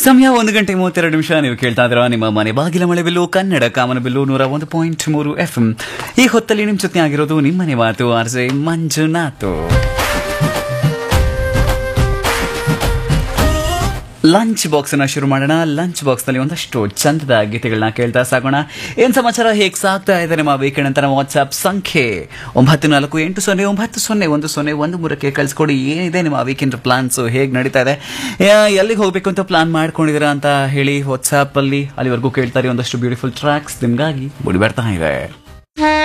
ಸಮಯ ಒಂದು ಗಂಟೆ ಮೂವತ್ತೆರಡು ನಿಮಿಷ ನೀವು ಕೇಳ್ತಾ ಇದ್ದೀರಾ ನಿಮ್ಮ ಮನೆ ಬಾಗಿಲ ಮಳೆ ಬಿಲ್ಲು ಕನ್ನಡ ಕಾಮನ ಬಿಲ್ಲು ನೂರ ಒಂದು ಪಾಯಿಂಟ್ ಮೂರು ಎಫ್ ಈ ಹೊತ್ತಲ್ಲಿ ನಿಮ್ಮ ಜೊತೆ ಆಗಿರೋದು ನಿಮ್ಮನೆ ಮಾತು ಆರ್ಜೆ ಮಂಜುನಾಥ್ ಲಂಚ್ ಬಾಕ್ಸ್ ಅನ್ನ ಶುರು ಮಾಡೋಣ ಲಂಚ್ ಬಾಕ್ಸ್ ನಲ್ಲಿ ಒಂದಷ್ಟು ಚಂದದ ಗೀತೆಗಳನ್ನ ಕೇಳ್ತಾ ಸಾಗೋಣ ಏನ್ ಸಮಾಚಾರ ಹೇಗ್ ಸಾಗ್ತಾ ಇದೆ ನಿಮ್ಮ ವೀಕೆಂಡ್ ಅಂತ ನಮ್ಮ ವಾಟ್ಸ್ಆಪ್ ಸಂಖ್ಯೆ ಒಂಬತ್ತು ನಾಲ್ಕು ಎಂಟು ಸೊನ್ನೆ ಒಂಬತ್ತು ಸೊನ್ನೆ ಒಂದು ಸೊನ್ನೆ ಒಂದು ಮೂರಕ್ಕೆ ಕಳ್ಸಿಕೊಡಿ ಏನಿದೆ ನಿಮ್ಮ ವೀಕೆಂಡ್ ಪ್ಲಾನ್ಸ್ ಹೇಗ್ ನಡೀತಾ ಇದೆ ಯಾ- ಎಲ್ಲಿಗೆ ಹೋಗ್ಬೇಕು ಅಂತ ಪ್ಲಾನ್ ಮಾಡ್ಕೊಂಡಿದ್ದೀರಾ ಅಂತ ಹೇಳಿ ವಾಟ್ಸ್ಆಪ್ ಅಲ್ಲಿ ಅಲ್ಲಿವರೆಗೂ ಕೇಳ್ತಾರೆ ಒಂದಷ್ಟು ಬ್ಯೂಟಿಫುಲ್ ಟ್ರ್ಯಾಕ್ಸ್ ನಿಮ್ಗಾಗಿ ಮುಡಿ ಬರ್ತಾ ಇದೆ